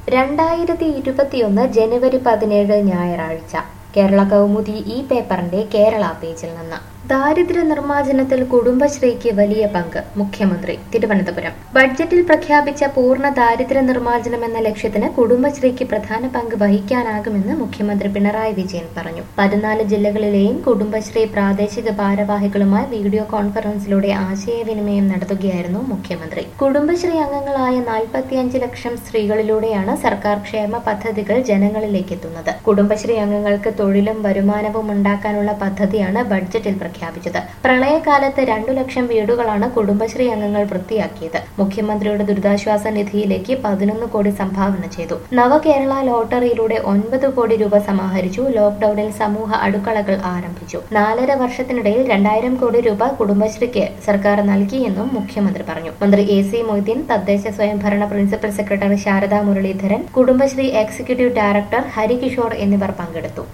രണ്ടായിരത്തി ഇരുപത്തിയൊന്ന് ജനുവരി പതിനേഴ് ഞായറാഴ്ച കേരള കൗമുദി ഈ പേപ്പറിന്റെ കേരള പേജിൽ നിന്ന് ദാരിദ്ര്യ നിർമ്മാർജ്ജനത്തിൽ കുടുംബശ്രീക്ക് വലിയ പങ്ക് മുഖ്യമന്ത്രി തിരുവനന്തപുരം ബഡ്ജറ്റിൽ പ്രഖ്യാപിച്ച പൂർണ്ണ ദാരിദ്ര്യ നിർമ്മാർജ്ജനം എന്ന ലക്ഷ്യത്തിന് കുടുംബശ്രീക്ക് പ്രധാന പങ്ക് വഹിക്കാനാകുമെന്ന് മുഖ്യമന്ത്രി പിണറായി വിജയൻ പറഞ്ഞു പതിനാല് ജില്ലകളിലെയും കുടുംബശ്രീ പ്രാദേശിക ഭാരവാഹികളുമായി വീഡിയോ കോൺഫറൻസിലൂടെ ആശയവിനിമയം നടത്തുകയായിരുന്നു മുഖ്യമന്ത്രി കുടുംബശ്രീ അംഗങ്ങളായ നാൽപ്പത്തിയഞ്ച് ലക്ഷം സ്ത്രീകളിലൂടെയാണ് സർക്കാർ ക്ഷേമ പദ്ധതികൾ ജനങ്ങളിലേക്ക് എത്തുന്നത് കുടുംബശ്രീ അംഗങ്ങൾക്ക് തൊഴിലും വരുമാനവും ഉണ്ടാക്കാനുള്ള പദ്ധതിയാണ് ബഡ്ജറ്റിൽ പ്രഖ്യാപിച്ചത് പ്രളയകാലത്ത് രണ്ടു ലക്ഷം വീടുകളാണ് കുടുംബശ്രീ അംഗങ്ങൾ വൃത്തിയാക്കിയത് മുഖ്യമന്ത്രിയുടെ ദുരിതാശ്വാസ നിധിയിലേക്ക് പതിനൊന്ന് കോടി സംഭാവന ചെയ്തു നവകേരള ലോട്ടറിയിലൂടെ ഒൻപത് കോടി രൂപ സമാഹരിച്ചു ലോക്ഡൌണിൽ സമൂഹ അടുക്കളകൾ ആരംഭിച്ചു നാലര വർഷത്തിനിടയിൽ രണ്ടായിരം കോടി രൂപ കുടുംബശ്രീക്ക് സർക്കാർ നൽകിയെന്നും മുഖ്യമന്ത്രി പറഞ്ഞു മന്ത്രി എ സി മൊയ്തീൻ തദ്ദേശ സ്വയംഭരണ principal secretary Sharada Muraleedharan Kudumbashree executive director Harikishore എന്നിവർ പങ്കെടുത്തു